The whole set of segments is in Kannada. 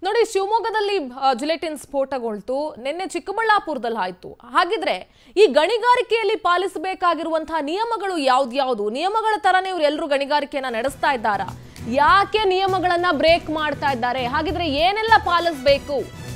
ನೋಡಿ ಶಿವಮೊಗ್ಗದಲ್ಲಿ ಆ, ಜಿಲೆಟಿನ್ ಸ್ಫೋಟಗೊಳ್ತು ನಿನ್ನೆ ಚಿಕ್ಕಬಳ್ಳಾಪುರದಲ್ಲಿ ಆಯ್ತು ಹಾಗಿದ್ರೆ ಈ ಗಣಿಗಾರಿಕೆಯಲ್ಲಿ ಪಾಲಿಸಬೇಕಾಗಿರುವಂತಹ ನಿಯಮಗಳು ಯಾವ್ದ್ಯಾವ್ದು ನಿಯಮಗಳ ತರನೇ ಇವ್ರು ಎಲ್ಲರೂ ಗಣಿಗಾರಿಕೆಯನ್ನ ನಡೆಸ್ತಾ ಇದ್ದಾರಾ ಯಾಕೆ ನಿಯಮಗಳನ್ನ ಬ್ರೇಕ್ ಮಾಡ್ತಾ ಇದ್ದಾರೆ ಹಾಗಿದ್ರೆ ಏನೆಲ್ಲ ಪಾಲಿಸಬೇಕು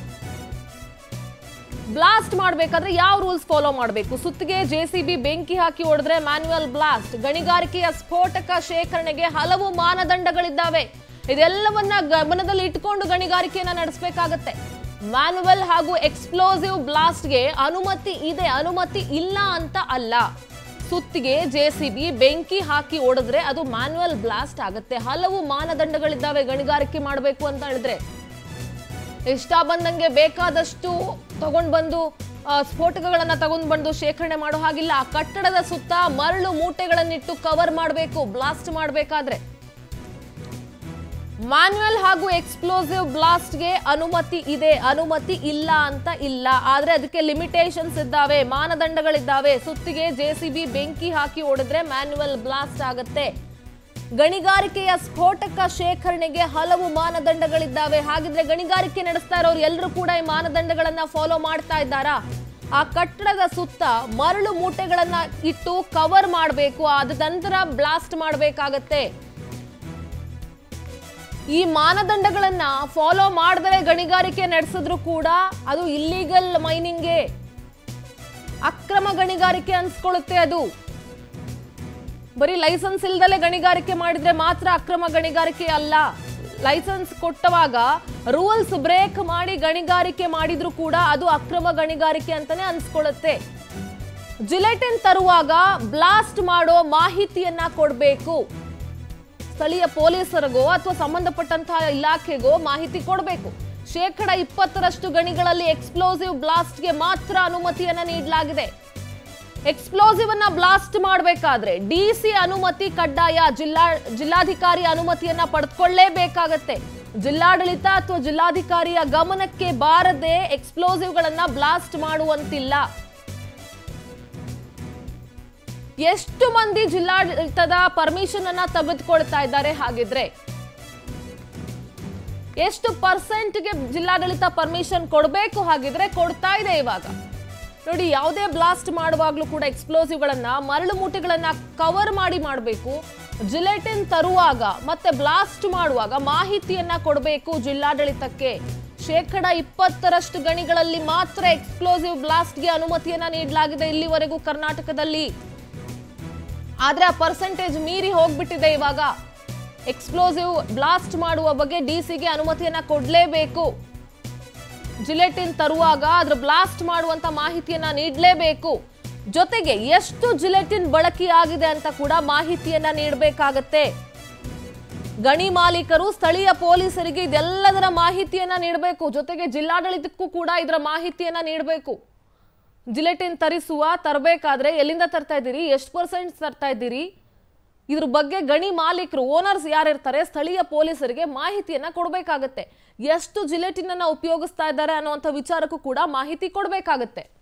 ಬ್ಲಾಸ್ಟ್ ಮಾಡಬೇಕಾದ್ರೆ ಯಾವ ರೂಲ್ಸ್ ಫಾಲೋ ಮಾಡಬೇಕು ಸುತ್ತಿಗೆ ಜೆಸಿಬಿ ಬೆಂಕಿ ಹಾಕಿ ಹೊಡೆದ್ರೆ ಮ್ಯಾನ್ಯುವಲ್ ಬ್ಲಾಸ್ಟ್ ಗಣಿಗಾರಿಕೆಯ ಸ್ಫೋಟಕ ಶೇಖರಣೆಗೆ ಹಲವು ಮಾನದಂಡಗಳಿದ್ದಾವೆ ಇದೆಲ್ಲವನ್ನ ಗಮನದಲ್ಲಿ ಇಟ್ಕೊಂಡು ಗಣಿಗಾರಿಕೆಯನ್ನ ನಡೆಸಬೇಕಾಗತ್ತೆ ಮ್ಯಾನ್ಯುವಲ್ ಹಾಗೂ ಎಕ್ಸ್ಪ್ಲೋಸಿವ್ ಬ್ಲಾಸ್ಟ್ಗೆ ಅನುಮತಿ ಇದೆ ಅನುಮತಿ ಇಲ್ಲ ಅಂತ ಅಲ್ಲ ಸುತ್ತಿಗೆ ಜೆಸಿಬಿ ಬೆಂಕಿ ಹಾಕಿ ಹೊಡೆದ್ರೆ ಅದು ಮ್ಯಾನ್ಯುವಲ್ ಬ್ಲಾಸ್ಟ್ ಆಗುತ್ತೆ ಹಲವು ಮಾನದಂಡಗಳಿದ್ದಾವೆ ಗಣಿಗಾರಿಕೆ ಮಾಡಬೇಕು ಅಂತ ಹೇಳಿದ್ರೆ ಇಷ್ಟ ಬಂದಂಗೆ ಬೇಕಾದಷ್ಟು ತಗೊಂಡ್ ಬಂದು ಆ, ಸ್ಫೋಟಕಗಳನ್ನ ತಗೊಂಡ್ ಬಂದು ಶೇಖರಣೆ ಮಾಡೋ ಹಾಗಿಲ್ಲ ಆ ಕಟ್ಟಡದ ಸುತ್ತ ಮರಳು ಮೂಟೆಗಳನ್ನಿಟ್ಟು ಕವರ್ ಮಾಡಬೇಕು ಬ್ಲಾಸ್ಟ್ ಮಾಡಬೇಕಾದ್ರೆ ಮ್ಯಾನ್ಯುವಲ್ ಹಾಗೂ ಎಕ್ಸ್ಪ್ಲೋಸಿವ್ ಬ್ಲಾಸ್ಟ್ಗೆ ಅನುಮತಿ ಇದೆ ಅನುಮತಿ ಇಲ್ಲ ಅಂತ ಇಲ್ಲ ಆದ್ರೆ ಅದಕ್ಕೆ ಲಿಮಿಟೇಷನ್ಸ್ ಇದ್ದಾವೆ ಮಾನದಂಡಗಳಿದ್ದಾವೆ ಸುತ್ತಿಗೆ ಜೆಸಿಬಿ ಬೆಂಕಿ ಹಾಕಿ ಹೊಡೆದ್ರೆ ಮ್ಯಾನ್ಯುವಲ್ ಬ್ಲಾಸ್ಟ್ ಆಗತ್ತೆ ಗಣಿಗಾರಿಕೆಯ ಸ್ಫೋಟಕ ಶೇಖರಣೆಗೆ ಹಲವು ಮಾನದಂಡಗಳಿದ್ದಾವೆ ಹಾಗಿದ್ರೆ ಗಣಿಗಾರಿಕೆ ನಡೆಸ್ತಾ ಇರೋರು ಎಲ್ಲರೂ ಕೂಡ ಈ ಮಾನದಂಡಗಳನ್ನ ಫಾಲೋ ಮಾಡ್ತಾ ಇದ್ದಾರಾ ಆ ಕಟ್ಟಡದ ಸುತ್ತ ಮರಳು ಮೂಟೆಗಳನ್ನ ಇಟ್ಟು ಕವರ್ ಮಾಡಬೇಕು ಅದ ನಂತರ ಬ್ಲಾಸ್ಟ್ ಮಾಡಬೇಕಾಗತ್ತೆ ಈ ಮಾನದಂಡಗಳನ್ನ ಫಾಲೋ ಮಾಡಿದ್ರೆ ಗಣಿಗಾರಿಕೆ ನಡೆಸಿದ್ರು ಕೂಡ ಅದು ಇಲ್ಲಿಗಲ್ ಮೈನಿಂಗ್ಗೆ ಅಕ್ರಮ ಗಣಿಗಾರಿಕೆ ಅನ್ಸ್ಕೊಳ್ಳುತ್ತೆ ಅದು ಬರೀ ಲೈಸೆನ್ಸ್ ಇಲ್ದಲೆ ಗಣಿಗಾರಿಕೆ ಮಾಡಿದ್ರೆ ಮಾತ್ರ ಅಕ್ರಮ ಗಣಿಗಾರಿಕೆ ಅಲ್ಲ ಲೈಸೆನ್ಸ್ ಕೊಟ್ಟವಾಗ ರೂಲ್ಸ್ ಬ್ರೇಕ್ ಮಾಡಿ ಗಣಿಗಾರಿಕೆ ಮಾಡಿದ್ರು ಕೂಡ ಅದು ಅಕ್ರಮ ಗಣಿಗಾರಿಕೆ ಅಂತಾನೆ ಅನ್ಸ್ಕೊಳ್ಳುತ್ತೆ ಜಿಲೆಟಿನ್ ತರುವಾಗ ಬ್ಲಾಸ್ಟ್ ಮಾಡೋ ಮಾಹಿತಿಯನ್ನ ಕೊಡಬೇಕು ಸ್ಥಳೀಯ ಪೊಲೀಸರಿಗೋ ಅಥವಾ ಸಂಬಂಧಪಟ್ಟಂತಹ ಇಲಾಖೆಗೋ ಮಾಹಿತಿ ಕೊಡಬೇಕು ಶೇಕಡ ಇಪ್ಪತ್ತರಷ್ಟು ಗಣಿಗಳಲ್ಲಿ ಎಕ್ಸ್ಪ್ಲೋಸಿವ್ ಬ್ಲಾಸ್ಟ್ಗೆ ಮಾತ್ರ ಅನುಮತಿಯನ್ನ ನೀಡಲಾಗಿದೆ ಎಕ್ಸ್ಪ್ಲೋಸಿವ್ ಅನ್ನ ಬ್ಲಾಸ್ಟ್ ಮಾಡಬೇಕಾದ್ರೆ ಡಿಸಿ ಅನುಮತಿ ಕಡ್ಡಾಯ ಜಿಲ್ಲಾ ಜಿಲ್ಲಾಧಿಕಾರಿ ಅನುಮತಿಯನ್ನ ಪಡೆದುಕೊಳ್ಳೇಬೇಕಾಗತ್ತೆ ಜಿಲ್ಲಾಡಳಿತ ಅಥವಾ ಜಿಲ್ಲಾಧಿಕಾರಿಯ ಗಮನಕ್ಕೆ ಬಾರದೆ ಎಕ್ಸ್ಪ್ಲೋಸಿವ್ಗಳನ್ನ ಬ್ಲಾಸ್ಟ್ ಮಾಡುವಂತಿಲ್ಲ ಎಷ್ಟು ಮಂದಿ ಜಿಲ್ಲಾಡಳಿತದ ಪರ್ಮಿಷನ್ ಅನ್ನ ತೆಗೆದುಕೊಳ್ತಾ ಇದ್ದಾರೆ ಹಾಗಿದ್ರೆ ಎಷ್ಟು ಪರ್ಸೆಂಟ್ಗೆ ಜಿಲ್ಲಾಡಳಿತ ಪರ್ಮಿಷನ್ ಕೊಡಬೇಕು ಹಾಗಿದ್ರೆ ಕೊಡ್ತಾ ಇದೆ ಇವಾಗ ನೋಡಿ ಯಾವುದೇ ಬ್ಲಾಸ್ಟ್ ಮಾಡುವಾಗಲೂ ಕೂಡ ಎಕ್ಸ್ಪ್ಲೋಸಿವ್ಗಳನ್ನ ಮರಳು ಮೂಟೆಗಳನ್ನ ಕವರ್ ಮಾಡಿ ಮಾಡಬೇಕು ಜಿಲೆಟಿನ್ ತರುವಾಗ ಮತ್ತೆ ಬ್ಲಾಸ್ಟ್ ಮಾಡುವಾಗ ಮಾಹಿತಿಯನ್ನ ಕೊಡಬೇಕು ಜಿಲ್ಲಾಡಳಿತಕ್ಕೆ ಶೇಕಡ ಇಪ್ಪತ್ತರಷ್ಟು ಗಣಿಗಳಲ್ಲಿ ಮಾತ್ರ ಎಕ್ಸ್ಪ್ಲೋಸಿವ್ ಬ್ಲಾಸ್ಟ್ಗೆ ಅನುಮತಿಯನ್ನ ನೀಡಲಾಗಿದೆ ಇಲ್ಲಿವರೆಗೂ ಕರ್ನಾಟಕದಲ್ಲಿ ಆದ್ರೆ ಆ ಪರ್ಸೆಂಟೇಜ್ ಮೀರಿ ಹೋಗ್ಬಿಟ್ಟಿದೆ ಇವಾಗ ಎಕ್ಸ್ಪ್ಲೋಸಿವ್ ಬ್ಲಾಸ್ಟ್ ಮಾಡುವ ಬಗ್ಗೆ ಡಿಸಿಗೆ ಅನುಮತಿಯನ್ನ ಕೊಡ್ಲೇಬೇಕು ಜಿಲೆಟಿನ್ ತರುವಾಗ ಅದ್ರ ಬ್ಲಾಸ್ಟ್ ಮಾಡುವಂತ ಮಾಹಿತಿಯನ್ನ ನೀಡಲೇಬೇಕು ಜೊತೆಗೆ ಎಷ್ಟು ಜಿಲೆಟಿನ್ ಬಳಕೆಯಾಗಿದೆ ಅಂತ ಕೂಡ ಮಾಹಿತಿಯನ್ನ ನೀಡಬೇಕಾಗತ್ತೆ ಗಣಿ ಮಾಲೀಕರು ಸ್ಥಳೀಯ ಪೊಲೀಸರಿಗೆ ಇದೆಲ್ಲದರ ಮಾಹಿತಿಯನ್ನ ನೀಡಬೇಕು ಜೊತೆಗೆ ಜಿಲ್ಲಾಡಳಿತಕ್ಕೂ ಕೂಡ ಇದರ ಮಾಹಿತಿಯನ್ನ ನೀಡಬೇಕು ಜಿಲೆಟಿನ್ ತರಿಸುವ ತರಬೇಕಾದ್ರೆ ಎಲ್ಲಿಂದ ತರ್ತಾ ಇದ್ದೀರಿ ಎಷ್ಟು ಪರ್ಸೆಂಟ್ ತರ್ತಾ ಇದ್ದೀರಿ ಇದ್ರ ಬಗ್ಗೆ ಗಣಿ ಮಾಲೀಕರು ಓನರ್ಸ್ ಯಾರಿರ್ತಾರೆ ಸ್ಥಳೀಯ ಪೊಲೀಸರಿಗೆ ಮಾಹಿತಿಯನ್ನ ಕೊಡಬೇಕಾಗತ್ತೆ ಎಷ್ಟು ಜಿಲೆಟಿನ್ ಅನ್ನ ಉಪಯೋಗಿಸ್ತಾ ಇದ್ದಾರೆ ಅನ್ನುವಂಥ ವಿಚಾರಕ್ಕೂ ಕೂಡ ಮಾಹಿತಿ ಕೊಡಬೇಕಾಗತ್ತೆ